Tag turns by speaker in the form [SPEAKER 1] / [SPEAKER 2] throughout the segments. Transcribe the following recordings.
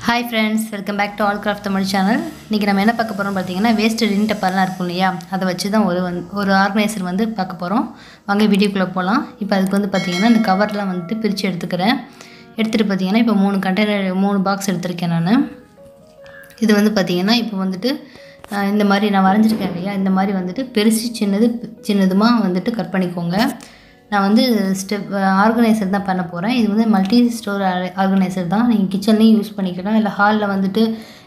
[SPEAKER 1] hi friends welcome back to all craft Tamil channel இன்றைக்கி நம்ம என்ன பார்க்க போகிறோம் பார்த்தீங்கன்னா வேஸ்ட் ரின் டப்பர்லாம் இருக்கும் இல்லையா அதை வச்சு தான் ஒரு வந்து ஒரு ஆர்கனைசர் வந்து பார்க்க போகிறோம் வாங்க வீடியோக்குள்ளே போகலாம் இப்போ அதுக்கு வந்து பார்த்தீங்கன்னா இந்த கவர்லாம் வந்துட்டு பிரித்து எடுத்துக்கிறேன் எடுத்துகிட்டு பார்த்தீங்கன்னா இப்போ மூணு கண்டெய்னர் மூணு பாக்ஸ் எடுத்திருக்கேன் நான் இது வந்து பார்த்தீங்கன்னா இப்போ வந்துட்டு அஹ், இந்த மாதிரி நான் வரைஞ்சிருக்கேன் இல்லையா இந்த மாதிரி வந்துட்டு பெருசு சின்னது சின்னதுமாக வந்துட்டு கட் பண்ணிக்கோங்க நான் வந்து ஸ்டெப் ஆர்கனைசர் தான் பண்ண போகிறேன் இது வந்து மல்டி ஸ்டோர் ஆர்கனைசர் தான் நீங்கள் கிச்சன்லேயும் யூஸ் பண்ணிக்கலாம் இல்லை ஹாலில் வந்துட்டு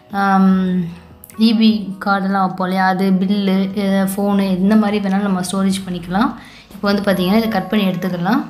[SPEAKER 1] இபி கார்டெல்லாம் வைப்போம் இல்லையா அது பில்லு ஃபோனு இந்த மாதிரி வேணாலும் நம்ம ஸ்டோரேஜ் பண்ணிக்கலாம் இப்போ வந்து பார்த்தீங்கன்னா இதை கட் பண்ணி எடுத்துக்கலாம்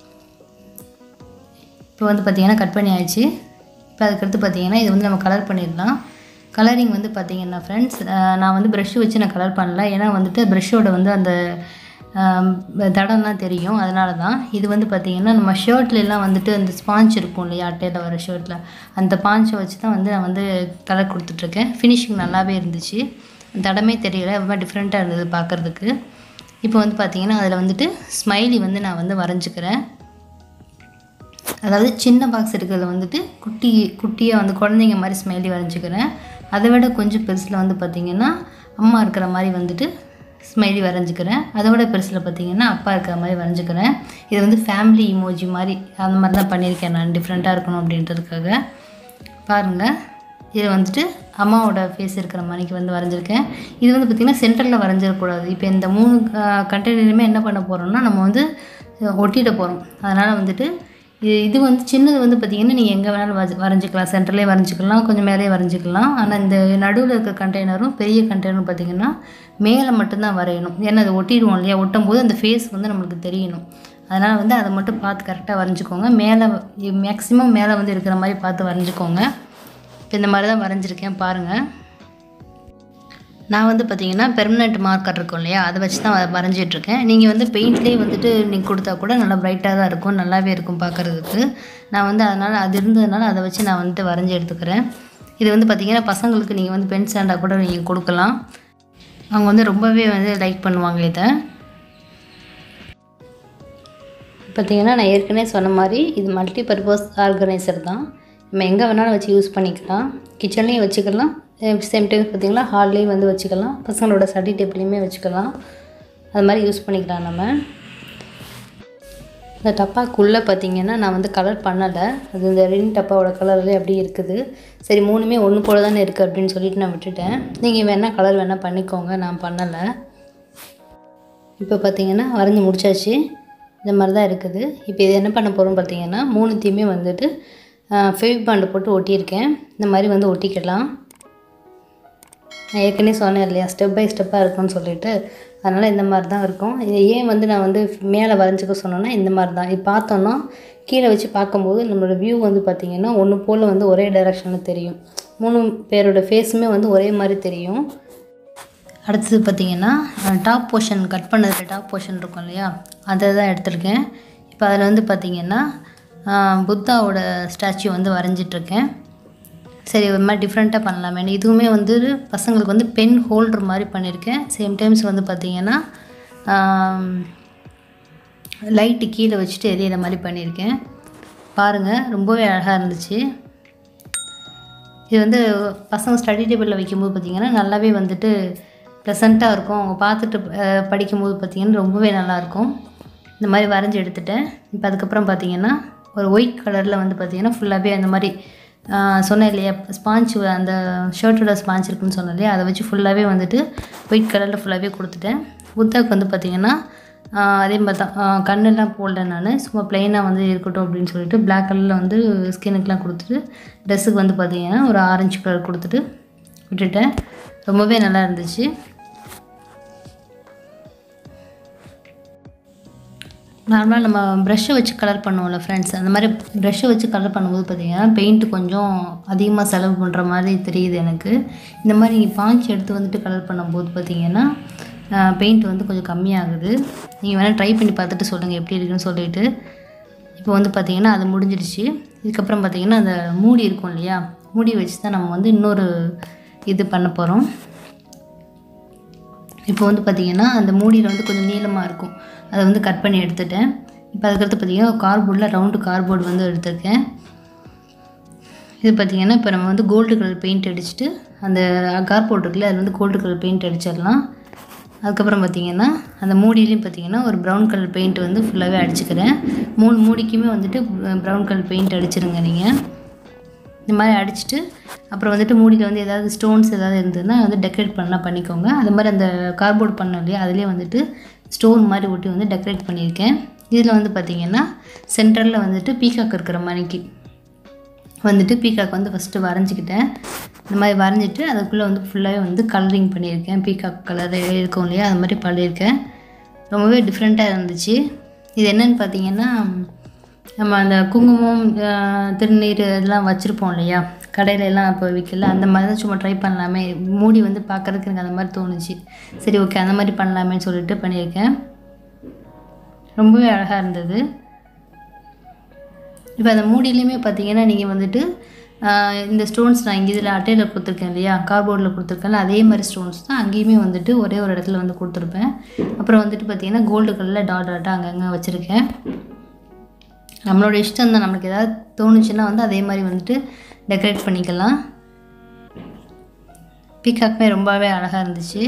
[SPEAKER 1] இப்போ வந்து பார்த்தீங்கன்னா கட் பண்ணி ஆயிடுச்சு இப்போ அதுக்கடுத்து பார்த்தீங்கன்னா இது வந்து நம்ம கலர் பண்ணிடலாம் கலரிங் வந்து பார்த்தீங்கன்னா ஃப்ரெண்ட்ஸ் நான் வந்து ப்ரஷ் வச்சு நான் கலர் பண்ணல ஏன்னா வந்துட்டு ப்ரஷ்ஷோட வந்து அந்த ஆம், தடம்லாம் தெரியும் அதனால தான் இது வந்து பார்த்தீங்கன்னா நம்ம ஷர்ட்லலாம் வந்துட்டு அந்த ஸ்பாஞ்ச் இருக்கும் இல்லையா அட்டையில் வர ஷர்ட்டில் அந்த பாஞ்சை வச்சு தான் வந்து நான் வந்து கலர் கொடுத்துட்ருக்கேன் ஃபினிஷிங் நல்லாவே இருந்துச்சு தடமே தெரியல ரொம்ப டிஃப்ரெண்ட்டாக இருந்தது பார்க்குறதுக்கு இப்போ வந்து பார்த்தீங்கன்னா அதில் வந்துட்டு ஸ்மைலி வந்து நான் வந்து வரைஞ்சிக்கிறேன் அதாவது சின்ன பாக்ஸ் இருக்கிறதுல வந்துட்டு குட்டி குட்டியாக வந்து குழந்தைங்க மாதிரி ஸ்மைலி வரைஞ்சிக்கிறேன் அதை விட கொஞ்சம் பெருசில் வந்து பார்த்திங்கன்னா அம்மா இருக்கிற மாதிரி வந்துட்டு ஸ்மைலி வரைஞ்சிக்கிறேன் அதை விட பெருசில் பார்த்திங்கன்னா அப்பா இருக்கிற மாதிரி வரைஞ்சிக்கிறேன் இது வந்து ஃபேமிலி இமோஜி மாதிரி அந்த மாதிரி தான் பண்ணியிருக்கேன் நான் டிஃப்ரெண்ட்டாக இருக்கணும் அப்படின்றதுக்காக பாருங்கள் இது வந்துட்டு அம்மாவோட ஃபேஸ் இருக்கிற மாதிரிக்கு வந்து வரைஞ்சிருக்கேன் இது வந்து பார்த்திங்கன்னா சென்டரில் வரைஞ்சிடக்கூடாது இப்போ இந்த மூணு கண்டெய்னருமே என்ன பண்ண போகிறோம்னா நம்ம வந்து அஹ், ஒட்டிட போகிறோம் அதனால் வந்துட்டு இது இது வந்து சின்னது வந்து பார்த்திங்கன்னா நீங்கள் எங்கே வேணாலும் வரைஞ்சி வரைஞ்சிக்கலாம் சென்டர்லேயே வரைஞ்சிக்கலாம் கொஞ்சம் மேலேயே வரைஞ்சிக்கலாம் ஆனால் இந்த நடுவில் இருக்க கண்டெய்னரும் பெரிய கண்டெய்னரும் பார்த்திங்கன்னா மேலே மட்டும்தான் வரையணும் ஏன்னா அதை ஒட்டிடுவோம் இல்லையா ஒட்டும் போது அந்த ஃபேஸ் வந்து நம்மளுக்கு தெரியணும் அதனால் வந்து அதை மட்டும் பார்த்து கரெக்டாக வரைஞ்சிக்கோங்க மேலே மேக்ஸிமம் மேலே வந்து இருக்கிற மாதிரி பார்த்து வரைஞ்சிக்கோங்க இப்போ இந்த மாதிரி தான் வரைஞ்சிருக்கேன் பாருங்கள் நான் வந்து பார்த்தீங்கன்னா பெர்மனெண்ட் மார்க்கர் இருக்கும் இல்லையா அதை வச்சு தான் வ- வரைஞ்சிட்ருக்கேன் நீங்கள் வந்து பெயிண்ட்லேயே வந்துட்டு நீங்கள் கொடுத்தா கூட நல்லா பிரைட்டாக தான் இருக்கும் நல்லாவே இருக்கும் பார்க்குறதுக்கு நான் வந்து அதனால் அது இருந்ததுனால அதை வச்சு நான் வந்துட்டு வரைஞ்சி எடுத்துக்கிறேன் இது வந்து பார்த்திங்கன்னா பசங்களுக்கு நீங்கள் வந்து பென் ஸ்டாண்டாக கூட நீங்கள் கொடுக்கலாம் அவங்க வந்து ரொம்பவே வந்து லைக் பண்ணுவாங்க இதை பார்த்தீங்கன்னா நான் ஏற்கனவே சொன்ன மாதிரி இது மல்டி பர்பஸ் ஆர்கனைசர் தான் நம்ம எங்கே வேணாலும் வச்சு யூஸ் பண்ணிக்கலாம் கிச்சன்லேயும் வச்சுக்கலாம் சேம் டைம் பார்த்தீங்கன்னா ஹால்லேயும் வந்து வச்சுக்கலாம் பசங்களோட ஸ்டடி டேபிள்லையுமே வச்சுக்கலாம் அது மாதிரி யூஸ் பண்ணிக்கலாம் நம்ம இந்த டப்பாக்குள்ளே பார்த்தீங்கன்னா நான் வந்து கலர் பண்ணலை அது இந்த ரின் டப்பாவோட கலர்லேயே அப்படியே இருக்குது சரி மூணுமே ஒன்று போல தானே இருக்குது அப்படின்னு சொல்லிட்டு நான் விட்டுட்டேன் நீங்கள் வேணால் கலர் வேணால் பண்ணிக்கோங்க நான் பண்ணலை இப்போ பார்த்தீங்கன்னா வரைஞ்சி முடிச்சாச்சு இந்த மாதிரி தான் இருக்குது இப்போ இது என்ன பண்ண போகிறோம் பார்த்தீங்கன்னா மூணுத்தையுமே வந்துட்டு ஃபெவிக் பாண்டு போட்டு ஒட்டியிருக்கேன் இந்த மாதிரி வந்து ஒட்டிக்கலாம் நான் ஏற்கனவே சொன்னேன் இல்லையா ஸ்டெப் பை ஸ்டெப்பாக இருக்கும்னு சொல்லிட்டு அதனால் இந்த மாதிரி தான் இருக்கும் இது ஏன் வந்து நான் வந்து மேலே வரைஞ்சிக்க சொன்னேன்னா இந்த மாதிரி தான் இது பார்த்தோன்னா கீழே வச்சு பார்க்கும்போது நம்மளோட வியூ வந்து பார்த்திங்கன்னா ஒன்று போல் வந்து ஒரே டைரெக்ஷனில் தெரியும் மூணு பேரோட ஃபேஸுமே வந்து ஒரே மாதிரி தெரியும் அடுத்தது பார்த்தீங்கன்னா டாப் போர்ஷன் கட் பண்ணதில் டாப் போர்ஷன் இருக்கும் இல்லையா அதை தான் எடுத்திருக்கேன் இப்போ அதில் வந்து பார்த்தீங்கன்னா ஆஹ், புத்தாவோட ஸ்டாச்சு வந்து வரைஞ்சிட்ருக்கேன் சரி ஒரு மாதிரி டிஃப்ரெண்ட்டாக பண்ணலாமே இதுவுமே வந்து பசங்களுக்கு வந்து பென் ஹோல்டர் மாதிரி பண்ணியிருக்கேன் சேம் டைம்ஸ் வந்து பார்த்தீங்கன்னா லைட்டு கீழே வச்சுட்டு எரியற மாதிரி பண்ணியிருக்கேன் பாருங்கள் ரொம்பவே அழகாக இருந்துச்சு இது வந்து பசங்க ஸ்டடி டேபிளில் வைக்கும்போது பார்த்திங்கன்னா நல்லாவே வந்துட்டு ப்ளசண்ட்டாக இருக்கும் அவங்க பார்த்துட்டு அஹ், படிக்கும்போது பார்த்திங்கன்னா ரொம்பவே நல்லாயிருக்கும் இந்த மாதிரி வரைஞ்சி எடுத்துட்டேன் இப்போ அதுக்கப்புறம் பார்த்திங்கன்னா ஒரு ஒயிட் கலரில் வந்து பார்த்திங்கன்னா ஃபுல்லாகவே அந்த மாதிரி அஹ், சொன்னேன் இல்லையா ஸ்பாஞ்ச் அந்த ஷர்ட்டோட ஸ்பாஞ்ச் இருக்குன்னு சொன்னேன் இல்லையா அதை வச்சு ஃபுல்லாகவே வந்துட்டு ஒயிட் கலரில் ஃபுல்லாகவே கொடுத்துட்டேன் புத்தாக்கு வந்து பார்த்திங்கன்னா ஆஹ் அதே மாதிரி தான் ஆஹ் கண்ணெல்லாம் போடல நான் சும்மா ப்ளைனாக வந்து இருக்கட்டும் அப்படின்னு சொல்லிட்டு Black கலரில் வந்து ஸ்கின்னுக்கெலாம் கொடுத்துட்டு ட்ரெஸ்ஸுக்கு வந்து பார்த்தீங்கன்னா ஒரு ஆரஞ்சு கலர் கொடுத்துட்டு விட்டுட்டேன் ரொம்பவே நல்லா இருந்துச்சு நார்மலாக நம்ம ப்ரஷ்ஷை வச்சு கலர் பண்ணுவோம்ல ஃப்ரெண்ட்ஸ் அந்த மாதிரி ப்ரஷ்ஷை வச்சு கலர் பண்ணும்போது பார்த்தீங்கன்னா பெயிண்ட் கொஞ்சம் அதிகமாக செலவு பண்ணுற மாதிரி தெரியுது எனக்கு இந்த மாதிரி நீங்கள் பாஞ்ச் எடுத்து வந்துட்டு கலர் பண்ணும்போது பார்த்தீங்கன்னா பெயிண்ட் வந்து கொஞ்சம் கம்மியாகுது நீங்கள் வேணால் ட்ரை பண்ணி பார்த்துட்டு சொல்லுங்கள் எப்படி இருக்குன்னு சொல்லிட்டு இப்போ வந்து பார்த்தீங்கன்னா அது முடிஞ்சிடுச்சு இதுக்கப்புறம் பார்த்தீங்கன்னா அந்த மூடி இருக்கும் இல்லையா மூடி வச்சு தான் நம்ம வந்து இன்னொரு இது பண்ண போகிறோம் இப்போ வந்து பார்த்திங்கன்னா அந்த மூடியில் வந்து கொஞ்சம் நீளமாக இருக்கும் அதை வந்து கட் பண்ணி எடுத்துட்டேன் இப்போ அதுக்கடுத்து பார்த்திங்கன்னா கார்போர்டில் ரவுண்டு கார்போர்டு வந்து எடுத்திருக்கேன் இது பார்த்திங்கன்னா இப்போ நம்ம வந்து கோல்டு கலர் பெயிண்ட் அடிச்சுட்டு அந்த கார்போர்ட் இருக்குல்ல அதில் வந்து கோல்டு கலர் பெயிண்ட் அடிச்சிடலாம் அதுக்கப்புறம் பார்த்திங்கன்னா அந்த மூடியிலையும் பார்த்திங்கன்னா ஒரு ப்ரௌன் கலர் பெயிண்ட் வந்து ஃபுல்லாகவே அடிச்சுக்கிறேன் மூணு மூடிக்குமே வந்துட்டு ப்ரௌன் கலர் பெயிண்ட் அடிச்சிருங்க நீங்கள் இந்த மாதிரி அடிச்சுட்டு அப்புறம் வந்துட்டு மூடியில் வந்து ஏதாவது ஸ்டோன்ஸ் ஏதாவது இருந்ததுன்னா வந்து டெக்கரேட் பண்ணலாம் பண்ணிக்கோங்க அது மாதிரி அந்த கார்போர்ட் பண்ணோம் இல்லையா அதுலேயே வந்துட்டு ஸ்டோன் மாதிரி ஒட்டி வந்து டெக்கரேட் பண்ணியிருக்கேன் இதில் வந்து பார்த்திங்கன்னா சென்டரில் வந்துட்டு பீகாக் இருக்கிற மாதிரிக்கு வந்துட்டு பீகாக் வந்து ஃபஸ்ட்டு வரைஞ்சிக்கிட்டேன் இந்த மாதிரி வரைஞ்சிட்டு அதுக்குள்ளே வந்து ஃபுல்லாகவே வந்து கலரிங் பண்ணியிருக்கேன் பீகாக் கலர் இருக்கும் இல்லையா அது மாதிரி பண்ணியிருக்கேன் ரொம்பவே டிஃப்ரெண்ட்டாக இருந்துச்சு இது என்னன்னு பார்த்தீங்கன்னா நம்ம அந்த குங்குமம் ஆஹ், திருநீர் இதெல்லாம் வச்சுருப்போம் இல்லையா கடையில எல்லாம் இப்போ விற்கல அந்த மாதிரி தான் சும்மா ட்ரை பண்ணலாமே மூடி வந்து பார்க்கறதுக்கு எனக்கு அந்த மாதிரி தோணுச்சு சரி ஓகே அந்த மாதிரி பண்ணலாமேன்னு சொல்லிட்டு பண்ணியிருக்கேன் ரொம்பவே அழகாக இருந்தது இப்போ அந்த மூடியிலையுமே பார்த்தீங்கன்னா நீங்கள் வந்துட்டு ஆஹ், இந்த ஸ்டோன்ஸ் நான் இங்கே இதில் அட்டையில் கொடுத்துருக்கேன் இல்லையா கார்போர்டில் கொடுத்துருக்கேன்ல அதே மாதிரி ஸ்டோன்ஸ் தான் அங்கேயுமே வந்துட்டு ஒரே ஒரு இடத்துல வந்து கொடுத்துருப்பேன் அப்புறம் வந்துட்டு பார்த்தீங்கன்னா கோல்டு கலரில் டாட் டாட்டாக அங்கங்கே வச்சுருக்கேன் நம்மளோட இஷ்டம் தான் நமக்கு ஏதாவது தோணுச்சுன்னா வந்து அதே மாதிரி வந்துட்டு டெக்கரேட் பண்ணிக்கலாம் பீகாக்குமே ரொம்பவே அழகாக இருந்துச்சு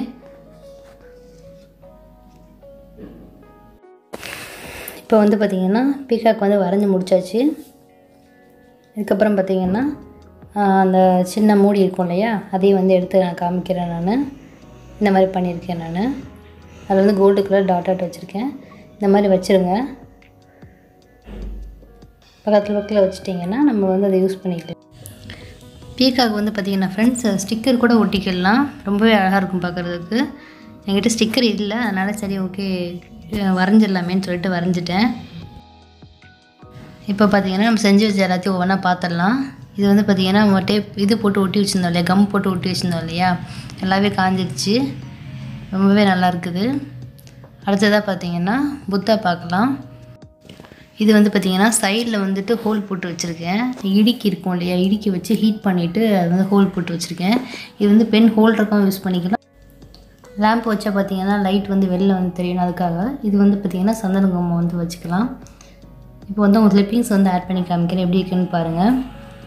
[SPEAKER 1] இப்போ வந்து பார்த்திங்கன்னா பீகாக் வந்து வரைஞ்சி முடிச்சாச்சு இதுக்கப்புறம் பார்த்திங்கன்னா ஆஹ், அந்த சின்ன மூடி இருக்கும் இல்லையா அதையும் வந்து எடுத்து நான் காமிக்கிறேன் நான் இந்த மாதிரி பண்ணியிருக்கேன் நான் அதில் வந்து கோல்டு கலர் டாட் டாட் வச்சுருக்கேன் இந்த மாதிரி வச்சுருங்க பக்கத்தில் பக்கத்தில் வச்சுட்டிங்கன்னா நம்ம வந்து அதை யூஸ் பண்ணிக்கலாம் பீகாக் வந்து பார்த்திங்கன்னா ஃப்ரெண்ட்ஸ் ஸ்டிக்கர் கூட ஒட்டிக்கலாம் ரொம்பவே அழகாக இருக்கும் பார்க்குறதுக்கு என்கிட்ட ஸ்டிக்கர் இல்லை அதனால் சரி ஓகே வரைஞ்சிடலாமேன்னு சொல்லிட்டு வரைஞ்சிட்டேன் இப்போ பார்த்தீங்கன்னா நம்ம செஞ்சு வச்ச எல்லாத்தையும் ஒவ்வொன்றா பார்த்துடலாம் இது வந்து பார்த்திங்கன்னா நம்ம டேப் இது போட்டு ஒட்டி வச்சுருந்தோம் இல்லையா கம் போட்டு ஒட்டி வச்சுருந்தோம் இல்லையா நல்லாவே காஞ்சிடுச்சு ரொம்பவே நல்லா இருக்குது அடுத்ததாக பார்த்தீங்கன்னா புத்தா பார்க்கலாம் இது வந்து பார்த்திங்கன்னா சைடில் வந்துட்டு ஹோல் போட்டு வச்சுருக்கேன் இடுக்கி இருக்கும் இல்லையா இடுக்கி வச்சு ஹீட் பண்ணிவிட்டு அது வந்து ஹோல் போட்டு வச்சுருக்கேன் இது வந்து பென் ஹோல்டருக்கும் யூஸ் பண்ணிக்கலாம் லேம்ப் வச்சா பார்த்தீங்கன்னா லைட் வந்து வெளில வந்து தெரியணும் அதுக்காக இது வந்து பார்த்திங்கன்னா சந்தன குங்குமம் வந்து வச்சுக்கலாம் இப்போ வந்து உங்கள் கிளிப்பிங்ஸ் வந்து ஆட் பண்ணி காமிக்கிறேன் எப்படி இருக்குன்னு பாருங்கள்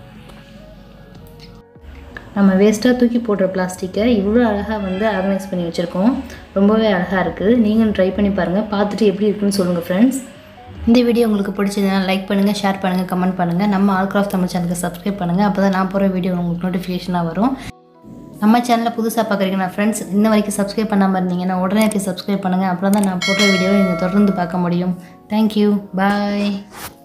[SPEAKER 1] நம்ம வேஸ்ட்டாக தூக்கி போடுற பிளாஸ்டிக்கை இவ்வளோ அழகாக வந்து ஆர்கனைஸ் பண்ணி வச்சுருக்கோம் ரொம்பவே அழகாக இருக்குது நீங்களும் ட்ரை பண்ணி பாருங்கள் பார்த்துட்டு எப்படி இருக்குன்னு சொல்லுங்கள் ஃப்ரெண்ட்ஸ் இந்த வீடியோ உங்களுக்கு பிடிச்சதுன்னா லைக் பண்ணுங்கள் ஷேர் பண்ணுங்கள் கமெண்ட் பண்ணுங்கள் நம்ம ஆல்கிராஃப்ட் தமிழ் சேனலுக்கு சப்ஸ்கிரைப் பண்ணுங்கள் அப்போ தான் நான் போகிற வீடியோ உங்களுக்கு நோட்டிஃபிகேஷனாக வரும் நம்ம சேனலில் புதுசாக பார்க்குறீங்கன்னா ஃப்ரெண்ட்ஸ் இன்ன வரைக்கும் சப்ஸ்கிரைப் பண்ணாமல் இருந்தீங்கன்னா உடனே போய் சப்ஸ்கிரைப் பண்ணுங்கள் அப்புறம் தான் நான் போடுற வீடியோவை நீங்கள் தொடர்ந்து பார்க்க முடியும் தேங்க்யூ பாய்